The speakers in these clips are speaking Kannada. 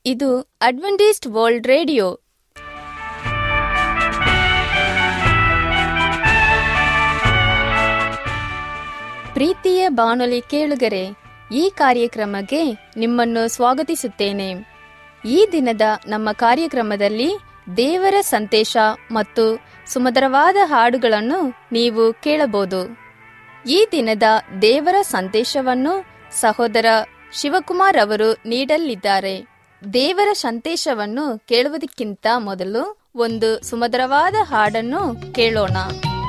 ಇದು ಅಡ್ವೆಂಟಿಸ್ಟ್ ವರ್ಲ್ಡ್ ರೇಡಿಯೋ ಪ್ರೀತಿಯ ಬಾನುಲಿ ಕೇಳುಗರೆ ಈ ಕಾರ್ಯಕ್ರಮಕ್ಕೆ ನಿಮ್ಮನ್ನು ಸ್ವಾಗತಿಸುತ್ತೇನೆ ಈ ದಿನದ ನಮ್ಮ ಕಾರ್ಯಕ್ರಮದಲ್ಲಿ ದೇವರ ಸಂದೇಶ ಮತ್ತು ಸುಮಧುರವಾದ ಹಾಡುಗಳನ್ನು ನೀವು ಕೇಳಬಹುದು ಈ ದಿನದ ದೇವರ ಸಂದೇಶವನ್ನು ಸಹೋದರ ಶಿವಕುಮಾರ್ ಅವರು ನೀಡಲಿದ್ದಾರೆ ದೇವರ ಸಂದೇಶವನ್ನು ಕೇಳುವುದಕ್ಕಿಂತ ಮೊದಲು ಒಂದು ಸುಮಧುರವಾದ ಹಾಡನ್ನು ಕೇಳೋಣ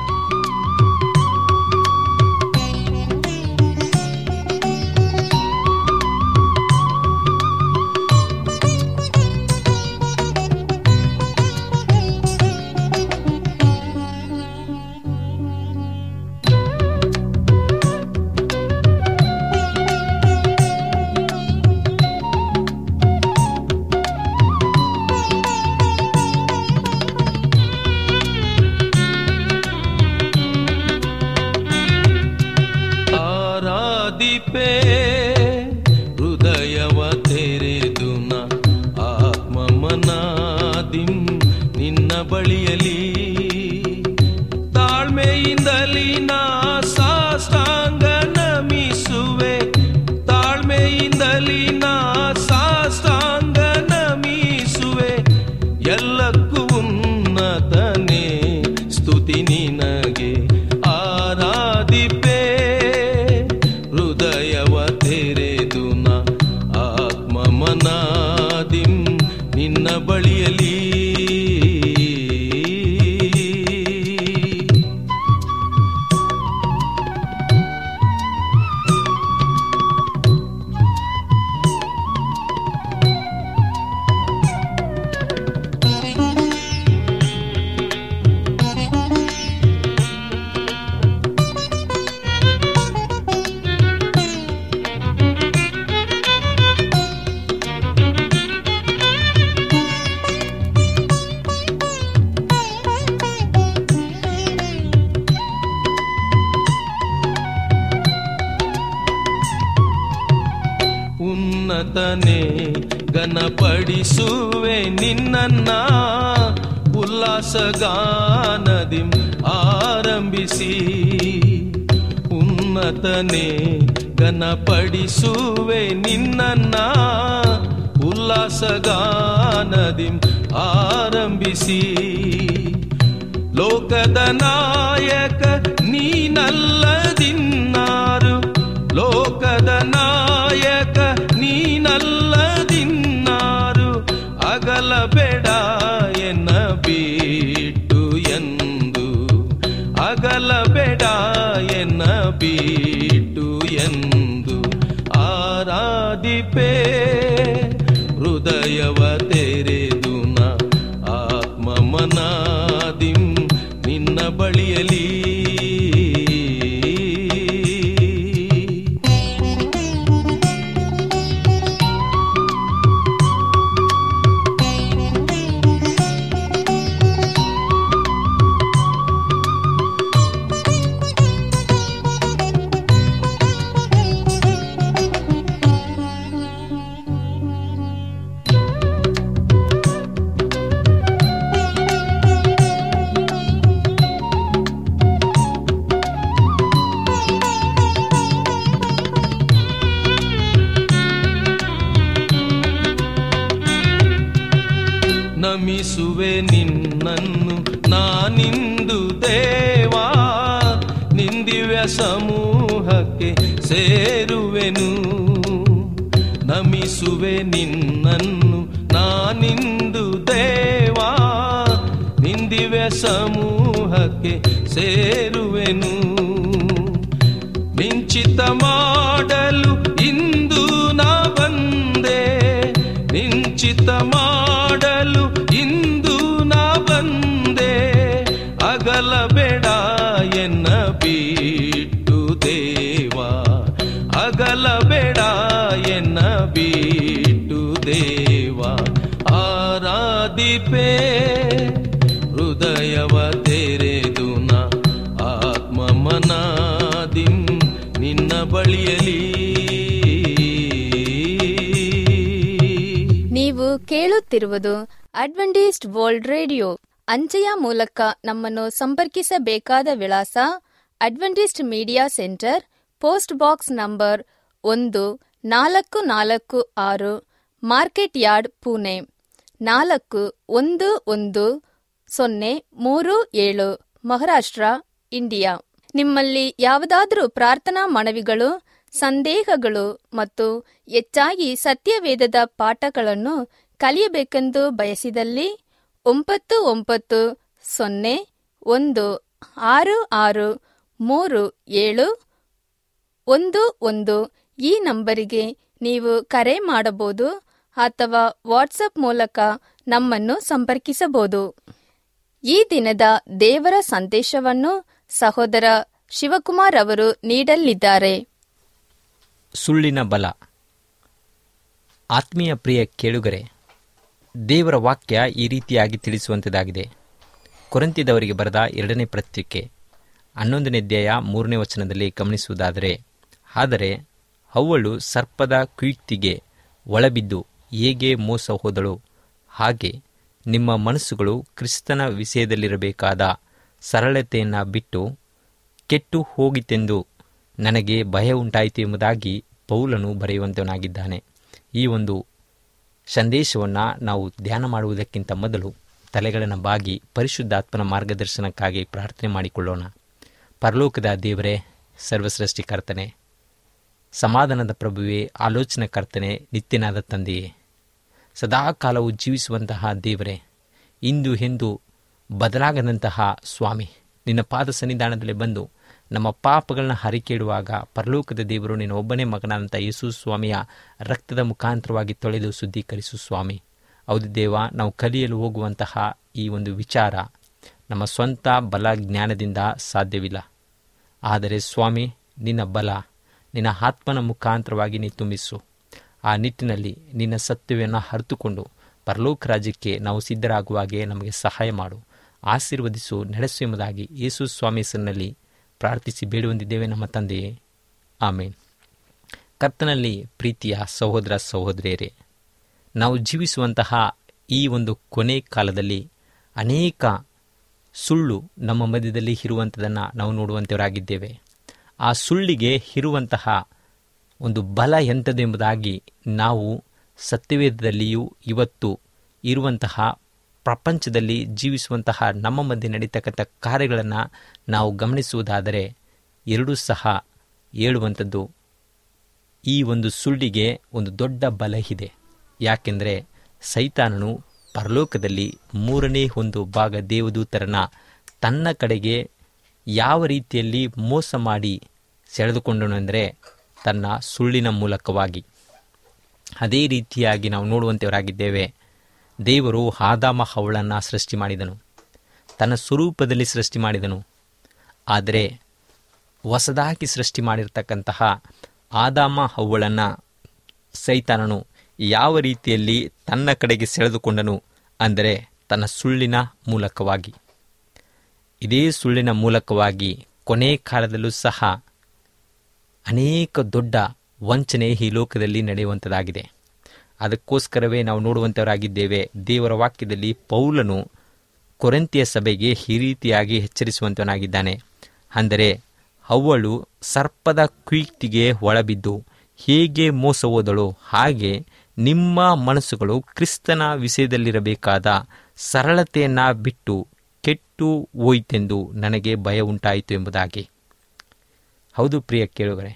ಆರಾಧಿಪೆ ಹೃದಯವ ತೆರೆದು ನ ಆತ್ಮಮನಾದಿಂ ನಿನ್ನ ಬಳಿಯಲಿ ತಾಳ್ಮೆಯಿಂದಲಿ ನಾ ಸಾಷ್ಟಾಂಗ ನಮಿಸುವೆ ತಾಳ್ಮೆಯಿಂದಲಿ ನಾ ಸಾಷ್ಟಾಂಗ ನಮಿಸುವೆ ಎಲ್ಲಕ್ಕೂ ಉನ್ನತನೇ ಸ್ತುತಿ ನಿನಗೆ ಆರಾಧಿಪೆ ಹೃದಯವ ತೆರೆದು ನ ಆತ್ಮಮನಾದಿಂ ನಿನ್ನ ಬಳಿಯಲಿ ಉನ್ನತನೇ ಘನಪಡಿಸುವೆ ನಿನ್ನನ್ನ ಉಲ್ಲಾಸಗಾನದಿ ಆರಂಭಿಸಿ ಉನ್ನತನೇ ಘನಪಡಿಸುವೆ ನಿನ್ನನ್ನ ಉಲ್ಲಾಸಗಾನದಿ ಆರಂಭಿಸಿ ಲೋಕದ ನಾಯಕ ನೀನಲ್ಲದಿನ್ನಾರು ಲೋಕದ ನಾಯಕ ನೀನಲ್ಲದಿನ್ನಾರು ಅಗಲಬೇಡ ಎನ್ನ ಬಿಟ್ಟು ಎಂದು ಅಗಲಬೇಡ ಎನ್ನ ಬಿಟ್ಟು ಎಂದು ಆರಾಧಿಪೇ ಹೃದಯವ ತೆರೆದು ನ ಆತ್ಮಮನಾದಿಂ ನಿನ್ನ ಬಳಿಯಲಿ ನಮಿಸುವೆ ನಿನ್ನನ್ನು ನಾನಿಂದು ದೇವಾ ನಿಂದಿವ್ಯ ಸಮೂಹಕ್ಕೆ ಸೇರುವೆನು ನಮಿಸುವೆ ನಿನ್ನನ್ನು ನಾನಿಂದು ದೇವಾ ನಿಂದಿವ್ಯ ಸಮೂಹಕ್ಕೆ ಸೇರುವೆನು ನಿಂಚಿತ ಮಾಡಲು ಇಂದು ನಾ ಬಂದೆ ನಿಂಚಿತ ಮಾಡಲು ಇಂದು ನಾ ಬಂದೆ ಅಗಲಬೇಡ ಎನ್ನ ಬಿಟ್ಟು ದೇವಾ ಅಗಲಬೇಡ ಎನ್ನ ಬಿಟ್ಟು ದೇವಾ ಆರಾಧಿಪೇ ಹೃದಯವ ತೆರೆದು ನ ಆತ್ಮಮನಾದಿಂ ನಿನ್ನ ಬಳಿಯಲಿ ನೀವು ಕೇಳುತ್ತಿರುವುದು ಅಡ್ವೆಂಟಿಸ್ಟ್ ವರ್ಲ್ಡ್ ರೇಡಿಯೋ ಅಂಚೆಯ ಮೂಲಕ ನಮ್ಮನ್ನು ಸಂಪರ್ಕಿಸಬೇಕಾದ ವಿಳಾಸ Adventist media centre post box number ಒಂದು ನಾಲ್ಕು ನಾಲ್ಕು ಆರು ಮಾರ್ಕೆಟ್ ಯಾರ್ಡ್ ಪುಣೆ ನಾಲ್ಕು ಒಂದು ಒಂದು ಸೊನ್ನೆ ಮೂರು ಏಳು ಮಹಾರಾಷ್ಟ್ರ ಇಂಡಿಯಾ ನಿಮ್ಮಲ್ಲಿ ಯಾವುದಾದರೂ ಪ್ರಾರ್ಥನಾ ಮನವಿಗಳು ಸಂದೇಹಗಳು ಮತ್ತು ಹೆಚ್ಚಾಗಿ ಸತ್ಯವೇದದ ಪಾಠಗಳನ್ನು ಕಲಿಯಬೇಕೆಂದು ಬಯಸಿದಲ್ಲಿ ಒಂಬತ್ತು ಒಂಬತ್ತು ಸೊನ್ನೆ ಒಂದು ಆರು ಆರು ಮೂರು ಏಳು ಒಂದು ಒಂದು ಈ ನಂಬರಿಗೆ ನೀವು ಕರೆ ಮಾಡಬಹುದು ಅಥವಾ ವಾಟ್ಸಪ್ ಮೂಲಕ ನಮ್ಮನ್ನು ಸಂಪರ್ಕಿಸಬಹುದು ಈ ದಿನದ ದೇವರ ಸಂದೇಶವನ್ನು ಸಹೋದರ ಶಿವಕುಮಾರ್ ಅವರು ನೀಡಲಿದ್ದಾರೆ ಸುಳ್ಳಿನ ಬಲ ಆತ್ಮೀಯ ಪ್ರಿಯ ಕೇಳುಗರೆ ದೇವರ ವಾಕ್ಯ ಈ ರೀತಿಯಾಗಿ ತಿಳಿಸುವಂಥದ್ದಾಗಿದೆ ಕೊರಂತಿದವರಿಗೆ ಬರೆದ ಎರಡನೇ ಪತ್ರಿಕೆ ಹನ್ನೊಂದನೇ ಅಧ್ಯಾಯ ಮೂರನೇ ವಚನದಲ್ಲಿ ಗಮನಿಸುವುದಾದರೆ ಆದರೆ ಅವಳು ಸರ್ಪದ ಕುಯುಕ್ತಿಗೆ ಒಳಬಿದ್ದು ಹೇಗೆ ಮೋಸ ಹೋದಳು ಹಾಗೆ ನಿಮ್ಮ ಮನಸ್ಸುಗಳು ಕ್ರಿಸ್ತನ ವಿಷಯದಲ್ಲಿರಬೇಕಾದ ಸರಳತೆಯನ್ನು ಬಿಟ್ಟು ಕೆಟ್ಟು ಹೋಗಿತೆಂದು ನನಗೆ ಭಯ ಉಂಟಾಯಿತು ಎಂಬುದಾಗಿ ಪೌಲನು ಬರೆಯುವಂತವನಾಗಿದ್ದಾನೆ ಈ ಒಂದು ಸಂದೇಶವನ್ನು ನಾವು ಧ್ಯಾನ ಮಾಡುವುದಕ್ಕಿಂತ ಮೊದಲು ತಲೆಗಳನ್ನು ಬಾಗಿ ಪರಿಶುದ್ಧಾತ್ಮನ ಮಾರ್ಗದರ್ಶನಕ್ಕಾಗಿ ಪ್ರಾರ್ಥನೆ ಮಾಡಿಕೊಳ್ಳೋಣ ಪರಲೋಕದ ದೇವರೇ ಸರ್ವಸೃಷ್ಟಿಕರ್ತನೆ ಸಮಾಧಾನದ ಪ್ರಭುವೇ ಆಲೋಚನಕರ್ತನೆ ನಿತ್ಯನಾದ ತಂದೆಯೇ ಸದಾಕಾಲವು ಜೀವಿಸುವಂತಹ ದೇವರೇ ಇಂದು ಎಂದು ಬದಲಾಗದಂತಹ ಸ್ವಾಮಿ ನಿನ್ನ ಪಾದ ಸನ್ನಿಧಾನದಲ್ಲಿ ಬಂದು ನಮ್ಮ ಪಾಪಗಳನ್ನ ಹರಿಕೇಡುವಾಗ ಪರಲೋಕದ ದೇವರು ನಿನ್ನ ಒಬ್ಬನೇ ಮಗನಾದಂಥ ಯೇಸು ಸ್ವಾಮಿಯ ರಕ್ತದ ಮುಖಾಂತರವಾಗಿ ತೊಳೆದು ಶುದ್ಧೀಕರಿಸು ಸ್ವಾಮಿ ಹೌದು ದೇವ ನಾವು ಕಲಿಯಲು ಹೋಗುವಂತಹ ಈ ಒಂದು ವಿಚಾರ ನಮ್ಮ ಸ್ವಂತ ಬಲ ಜ್ಞಾನದಿಂದ ಸಾಧ್ಯವಿಲ್ಲ ಆದರೆ ಸ್ವಾಮಿ ನಿನ್ನ ಬಲ ನಿನ್ನ ಆತ್ಮನ ಮುಖಾಂತರವಾಗಿ ನೀ ತುಂಬಿಸು ಆ ನಿಟ್ಟಿನಲ್ಲಿ ನಿನ್ನ ಸತ್ಯವನ್ನು ಅರಿತುಕೊಂಡು ಪರಲೋಕ ರಾಜ್ಯಕ್ಕೆ ನಾವು ಸಿದ್ಧರಾಗುವಾಗೆ ನಮಗೆ ಸಹಾಯ ಮಾಡು ಆಶೀರ್ವದಿಸು ನಡೆಸು ಎಂಬುದಾಗಿ ಯೇಸು ಸ್ವಾಮಿ ಹೆಸರಿನಲ್ಲಿ ಪ್ರಾರ್ಥಿಸಿ ಬೇಡುವಂದಿದ್ದೇವೆ ನಮ್ಮ ತಂದೆಯೇ ಆಮೇನ್ ಕರ್ತನಲ್ಲಿ ಪ್ರೀತಿಯ ಸಹೋದರ ಸಹೋದರಿಯರೇ ನಾವು ಜೀವಿಸುವಂತಹ ಈ ಒಂದು ಕೊನೆ ಕಾಲದಲ್ಲಿ ಅನೇಕ ಸುಳ್ಳು ನಮ್ಮ ಮಧ್ಯದಲ್ಲಿ ಇರುವಂಥದ್ದನ್ನು ನಾವು ನೋಡುವಂಥವರಾಗಿದ್ದೇವೆ ಆ ಸುಳ್ಳಿಗೆ ಇರುವಂತಹ ಒಂದು ಬಲ ಎಂಥದ್ದೆಂಬುದಾಗಿ ನಾವು ಸತ್ಯವೇದದಲ್ಲಿಯೂ ಇವತ್ತು ಇರುವಂತಹ ಪ್ರಪಂಚದಲ್ಲಿ ಜೀವಿಸುವಂತಹ ನಮ್ಮ ಮಧ್ಯೆ ನಡೀತಕ್ಕಂಥ ಕಾರ್ಯಗಳನ್ನು ನಾವು ಗಮನಿಸುವುದಾದರೆ ಎರಡೂ ಸಹ ಹೇಳುವಂಥದ್ದು ಈ ಒಂದು ಸುಳ್ಳಿಗೆ ಒಂದು ದೊಡ್ಡ ಬಲ ಇದೆ ಯಾಕೆಂದರೆ ಸೈತಾನನು ಪರಲೋಕದಲ್ಲಿ ಮೂರನೇ ಒಂದು ಭಾಗ ದೇವದೂತರನ್ನ ತನ್ನ ಕಡೆಗೆ ಯಾವ ರೀತಿಯಲ್ಲಿ ಮೋಸ ಮಾಡಿ ಸೆಳೆದುಕೊಂಡನು ಅಂದರೆ ತನ್ನ ಸುಳ್ಳಿನ ಮೂಲಕವಾಗಿ ಅದೇ ರೀತಿಯಾಗಿ ನಾವು ನೋಡುವಂಥವರಾಗಿದ್ದೇವೆ ದೇವರು ಆದಾಮ ಹವಳನ್ನು ಸೃಷ್ಟಿ ಮಾಡಿದನು ತನ್ನ ಸ್ವರೂಪದಲ್ಲಿ ಸೃಷ್ಟಿ ಮಾಡಿದನು ಆದರೆ ಹೊಸದಾಗಿ ಸೃಷ್ಟಿ ಮಾಡಿರ್ತಕ್ಕಂತಹ ಆದಾಮ ಹವ್ವಳನ್ನು ಸೈತಾನನು ಯಾವ ರೀತಿಯಲ್ಲಿ ತನ್ನ ಕಡೆಗೆ ಸೆಳೆದುಕೊಂಡನು ಅಂದರೆ ತನ್ನ ಸುಳ್ಳಿನ ಮೂಲಕವಾಗಿ ಇದೇ ಸುಳ್ಳಿನ ಮೂಲಕವಾಗಿ ಕೊನೆ ಕಾಲದಲ್ಲೂ ಸಹ ಅನೇಕ ದೊಡ್ಡ ವಂಚನೆ ಈ ಲೋಕದಲ್ಲಿ ನಡೆಯುವಂಥದ್ದಾಗಿದೆ ಅದಕ್ಕೋಸ್ಕರವೇ ನಾವು ನೋಡುವಂಥವರಾಗಿದ್ದೇವೆ ದೇವರ ವಾಕ್ಯದಲ್ಲಿ ಪೌಲನು ಕೊರಂತಿಯ ಸಭೆಗೆ ಈ ರೀತಿಯಾಗಿ ಎಚ್ಚರಿಸುವಂತವನಾಗಿದ್ದಾನೆ ಅಂದರೆ ಅವಳು ಸರ್ಪದ ಕುಯುಕ್ತಿಗೆ ಒಳಬಿದ್ದು ಹೇಗೆ ಮೋಸ ಹೋದಳು ಹಾಗೆ ನಿಮ್ಮ ಮನಸ್ಸುಗಳು ಕ್ರಿಸ್ತನ ವಿಷಯದಲ್ಲಿರಬೇಕಾದ ಸರಳತೆಯನ್ನ ಬಿಟ್ಟು ಕೆಟ್ಟು ಹೋಯಿತೆಂದು ನನಗೆ ಭಯ ಉಂಟಾಯಿತು ಎಂಬುದಾಗಿ ಹೌದು ಪ್ರಿಯ ಕೇಳುವರೆ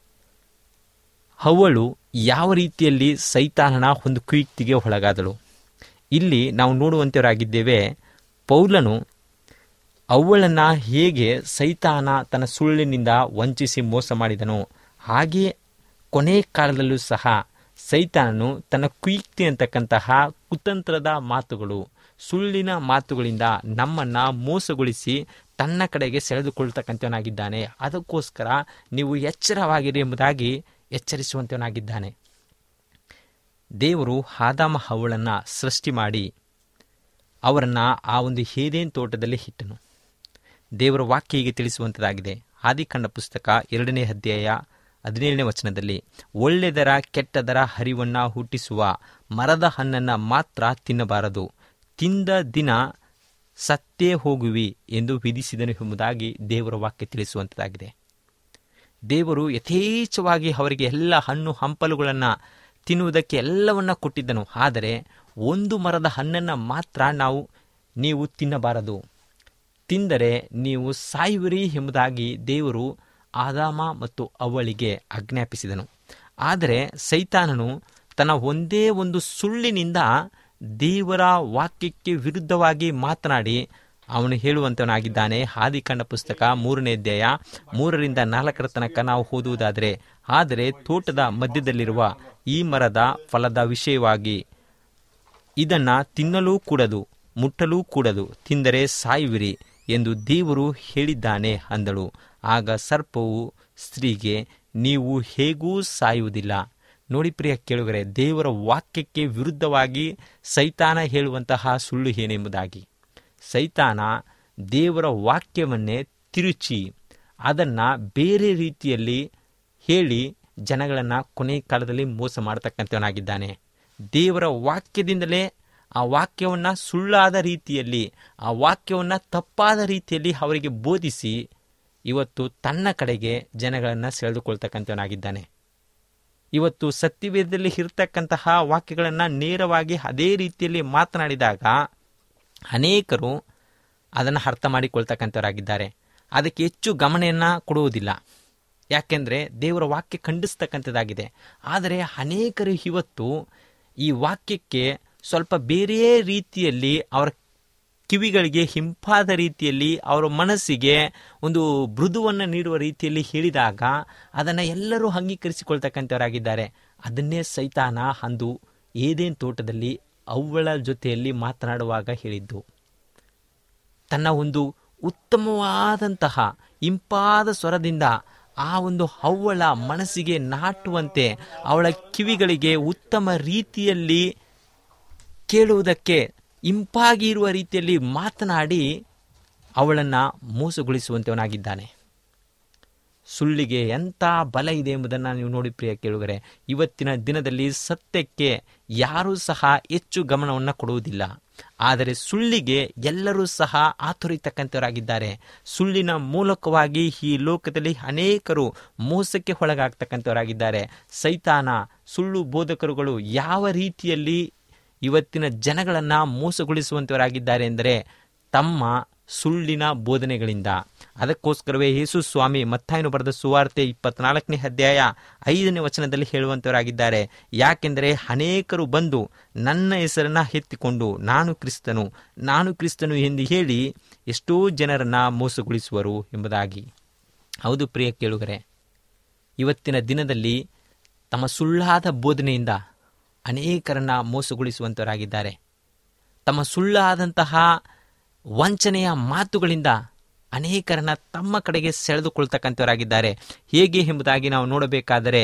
ಅವಳು ಯಾವ ರೀತಿಯಲ್ಲಿ ಸೈತಾನನ ಒಂದು ಕುಯುಕ್ತಿಗೆ ಒಳಗಾದಳು ಇಲ್ಲಿ ನಾವು ನೋಡುವಂತವರಾಗಿದ್ದೇವೆ ಪೌಲನು ಅವಳನ್ನು ಹೇಗೆ ಸೈತಾನ ತನ್ನ ಸುಳ್ಳಿನಿಂದ ವಂಚಿಸಿ ಮೋಸ ಮಾಡಿದನು ಹಾಗೆಯೇ ಕೊನೆ ಕಾಲದಲ್ಲೂ ಸಹ ಸೈತಾನನು ತನ್ನ ಕುಯುಕ್ತಿ ಅಂತಕ್ಕಂತಹ ಕುತಂತ್ರದ ಮಾತುಗಳು ಸುಳ್ಳಿನ ಮಾತುಗಳಿಂದ ನಮ್ಮನ್ನು ಮೋಸಗೊಳಿಸಿ ತನ್ನ ಕಡೆಗೆ ಸೆಳೆದುಕೊಳ್ತಕ್ಕಂಥವನಾಗಿದ್ದಾನೆ ಅದಕ್ಕೋಸ್ಕರ ನೀವು ಎಚ್ಚರವಾಗಿರಿ ಎಂಬುದಾಗಿ ಎಚ್ಚರಿಸುವಂತವನಾಗಿದ್ದಾನೆ ದೇವರು ಆದಾಮ ಹವಳನ್ನು ಸೃಷ್ಟಿ ಮಾಡಿ ಅವರನ್ನು ಆ ಒಂದು ಹೇದೇನ್ ತೋಟದಲ್ಲಿ ಇಟ್ಟನು ದೇವರ ವಾಕ್ಯ ಹೀಗೆ ತಿಳಿಸುವಂಥದ್ದಾಗಿದೆ ಆದಿಕಂಡ ಪುಸ್ತಕ ಎರಡನೇ ಅಧ್ಯಾಯ ಹದಿನೇಳನೇ ವಚನದಲ್ಲಿ ಒಳ್ಳೆದರ ಕೆಟ್ಟದರ ಹರಿವನ್ನ ಹುಟ್ಟಿಸುವ ಮರದ ಹಣ್ಣನ್ನು ಮಾತ್ರ ತಿನ್ನಬಾರದು ತಿಂದ ದಿನ ಸತ್ತೇ ಹೋಗುವಿ ಎಂದು ವಿಧಿಸಿದನು ಎಂಬುದಾಗಿ ದೇವರ ವಾಕ್ಯ ತಿಳಿಸುವಂಥದ್ದಾಗಿದೆ ದೇವರು ಯಥೇಚ್ಛವಾಗಿ ಅವರಿಗೆ ಎಲ್ಲ ಹಣ್ಣು ಹಂಪಲುಗಳನ್ನು ತಿನ್ನುವುದಕ್ಕೆ ಎಲ್ಲವನ್ನ ಕೊಟ್ಟಿದ್ದನು ಆದರೆ ಒಂದು ಮರದ ಹಣ್ಣನ್ನು ಮಾತ್ರ ನಾವು ನೀವು ತಿನ್ನಬಾರದು ತಿಂದರೆ ನೀವು ಸಾಯುವಿರಿ ಎಂಬುದಾಗಿ ದೇವರು ಆದಾಮ ಮತ್ತು ಅವಳಿಗೆ ಆಜ್ಞಾಪಿಸಿದನು ಆದರೆ ಸೈತಾನನು ತನ್ನ ಒಂದೇ ಒಂದು ಸುಳ್ಳಿನಿಂದ ದೇವರ ವಾಕ್ಯಕ್ಕೆ ವಿರುದ್ಧವಾಗಿ ಮಾತನಾಡಿ ಅವನು ಹೇಳುವಂತವನಾಗಿದ್ದಾನೆ ಆದಿಕಾಂಡ ಪುಸ್ತಕ ಮೂರನೇ ಅಧ್ಯಾಯ ಮೂರರಿಂದ ನಾಲ್ಕರ ತನಕ ನಾವು ಓದುವುದಾದರೆ ಆದರೆ ತೋಟದ ಮಧ್ಯದಲ್ಲಿರುವ ಈ ಮರದ ಫಲದ ವಿಷಯವಾಗಿ ಇದನ್ನ ತಿನ್ನಲೂ ಕೂಡದು ಮುಟ್ಟಲೂ ಕೂಡದು ತಿಂದರೆ ಸಾಯುವಿರಿ ಎಂದು ದೇವರು ಹೇಳಿದ್ದಾನೆ ಅಂದಳು ಆಗ ಸರ್ಪವು ಸ್ತ್ರೀಗೆ ನೀವು ಹೇಗೂ ಸಾಯುವುದಿಲ್ಲ ನೋಡಿ ಪ್ರಿಯ ಕೇಳುಗರೆ ದೇವರ ವಾಕ್ಯಕ್ಕೆ ವಿರುದ್ಧವಾಗಿ ಸೈತಾನ ಹೇಳುವಂತಹ ಸುಳ್ಳು ಏನೆಂಬುದಾಗಿ ಸೈತಾನ ದೇವರ ವಾಕ್ಯವನ್ನೇ ತಿರುಚಿ ಅದನ್ನು ಬೇರೆ ರೀತಿಯಲ್ಲಿ ಹೇಳಿ ಜನಗಳನ್ನು ಕೊನೆ ಕಾಲದಲ್ಲಿ ಮೋಸ ಮಾಡತಕ್ಕಂಥವನಾಗಿದ್ದಾನೆ ದೇವರ ವಾಕ್ಯದಿಂದಲೇ ಆ ವಾಕ್ಯವನ್ನು ಸುಳ್ಳಾದ ರೀತಿಯಲ್ಲಿ ಆ ವಾಕ್ಯವನ್ನು ತಪ್ಪಾದ ರೀತಿಯಲ್ಲಿ ಅವರಿಗೆ ಬೋಧಿಸಿ ಇವತ್ತು ತನ್ನ ಕಡೆಗೆ ಜನಗಳನ್ನು ಸೆಳೆದುಕೊಳ್ತಕ್ಕಂಥವನಾಗಿದ್ದಾನೆ ಇವತ್ತು ಸತ್ಯವೇದದಲ್ಲಿ ಇರತಕ್ಕಂತಹ ವಾಕ್ಯಗಳನ್ನು ನೇರವಾಗಿ ಅದೇ ರೀತಿಯಲ್ಲಿ ಮಾತನಾಡಿದಾಗ ಅನೇಕರು ಅದನ್ನು ಅರ್ಥ ಮಾಡಿಕೊಳ್ತಕ್ಕಂಥವರಾಗಿದ್ದಾರೆ ಅದಕ್ಕೆ ಹೆಚ್ಚು ಗಮನೆಯನ್ನು ಕೊಡುವುದಿಲ್ಲ ಯಾಕೆಂದರೆ ದೇವರ ವಾಕ್ಯ ಖಂಡಿಸ್ತಕ್ಕಂಥದ್ದಾಗಿದೆ ಆದರೆ ಅನೇಕರು ಇವತ್ತು ಈ ವಾಕ್ಯಕ್ಕೆ ಸ್ವಲ್ಪ ಬೇರೆ ರೀತಿಯಲ್ಲಿ ಅವರ ಕಿವಿಗಳಿಗೆ ಹಿಂಪಾದ ರೀತಿಯಲ್ಲಿ ಅವರ ಮನಸ್ಸಿಗೆ ಒಂದು ಮೃದುವನ್ನು ನೀಡುವ ರೀತಿಯಲ್ಲಿ ಹೇಳಿದಾಗ ಅದನ್ನು ಎಲ್ಲರೂ ಅಂಗೀಕರಿಸಿಕೊಳ್ತಕ್ಕಂಥವರಾಗಿದ್ದಾರೆ ಅದನ್ನೇ ಸೈತಾನ ಅಂದು ಏದೇನ್ ತೋಟದಲ್ಲಿ ಅವಳ ಜೊತೆಯಲ್ಲಿ ಮಾತನಾಡುವಾಗ ಹೇಳಿದ್ದು ತನ್ನ ಒಂದು ಉತ್ತಮವಾದಂತಹ ಇಂಪಾದ ಸ್ವರದಿಂದ ಆ ಒಂದು ಅವಳ ಮನಸ್ಸಿಗೆ ನಾಟುವಂತೆ ಅವಳ ಕಿವಿಗಳಿಗೆ ಉತ್ತಮ ರೀತಿಯಲ್ಲಿ ಕೇಳುವುದಕ್ಕೆ ಇಂಪಾಗಿ ಇರುವ ರೀತಿಯಲ್ಲಿ ಮಾತನಾಡಿ ಅವಳನ್ನು ಮೋಸಗೊಳಿಸುವಂತವನಾಗಿದ್ದಾನೆ ಸುಳ್ಳಿಗೆ ಎಂಥ ಬಲ ಇದೆ ಎಂಬುದನ್ನು ನೀವು ನೋಡಿ ಪ್ರಿಯ ಕೇಳುಗರೆ ಇವತ್ತಿನ ದಿನದಲ್ಲಿ ಸತ್ಯಕ್ಕೆ ಯಾರೂ ಸಹ ಹೆಚ್ಚು ಗಮನವನ್ನು ಕೊಡುವುದಿಲ್ಲ ಆದರೆ ಸುಳ್ಳಿಗೆ ಎಲ್ಲರೂ ಸಹ ಆತುರಿತಕ್ಕಂಥವರಾಗಿದ್ದಾರೆ ಸುಳ್ಳಿನ ಮೂಲಕವಾಗಿ ಈ ಲೋಕದಲ್ಲಿ ಅನೇಕರು ಮೋಸಕ್ಕೆ ಒಳಗಾಗ್ತಕ್ಕಂಥವರಾಗಿದ್ದಾರೆ ಸೈತಾನ ಸುಳ್ಳು ಬೋಧಕರುಗಳು ಯಾವ ರೀತಿಯಲ್ಲಿ ಇವತ್ತಿನ ಜನಗಳನ್ನು ಮೋಸಗೊಳಿಸುವಂತವರಾಗಿದ್ದಾರೆ ಎಂದರೆ ತಮ್ಮ ಸುಳ್ಳಿನ ಬೋಧನೆಗಳಿಂದ ಅದಕ್ಕೋಸ್ಕರವೇ ಯೇಸು ಸ್ವಾಮಿ ಮತ್ತಾಯನು ಬರೆದ ಸುವಾರ್ತೆ ಇಪ್ಪತ್ನಾಲ್ಕನೇ ಅಧ್ಯಾಯ ಐದನೇ ವಚನದಲ್ಲಿ ಹೇಳುವಂತವರಾಗಿದ್ದಾರೆ ಯಾಕೆಂದರೆ ಅನೇಕರು ಬಂದು ನನ್ನ ಹೆಸರನ್ನ ಎತ್ತಿಕೊಂಡು ನಾನು ಕ್ರಿಸ್ತನು ನಾನು ಕ್ರಿಸ್ತನು ಎಂದು ಹೇಳಿ ಎಷ್ಟೋ ಜನರನ್ನ ಮೋಸಗೊಳಿಸುವರು ಎಂಬುದಾಗಿ ಹೌದು ಪ್ರಿಯ ಕೇಳುಗರೆ ಇವತ್ತಿನ ದಿನದಲ್ಲಿ ತಮ್ಮ ಸುಳ್ಳಾದ ಬೋಧನೆಯಿಂದ ಅನೇಕರನ್ನ ಮೋಸಗೊಳಿಸುವಂತವರಾಗಿದ್ದಾರೆ ತಮ್ಮ ಸುಳ್ಳಾದಂತಹ ವಂಚನೆಯ ಮಾತುಗಳಿಂದ ಅನೇಕರನ್ನ ತಮ್ಮ ಕಡೆಗೆ ಸೆಳೆದುಕೊಳ್ತಕ್ಕಂಥವರಾಗಿದ್ದಾರೆ ಹೇಗೆ ಎಂಬುದಾಗಿ ನಾವು ನೋಡಬೇಕಾದರೆ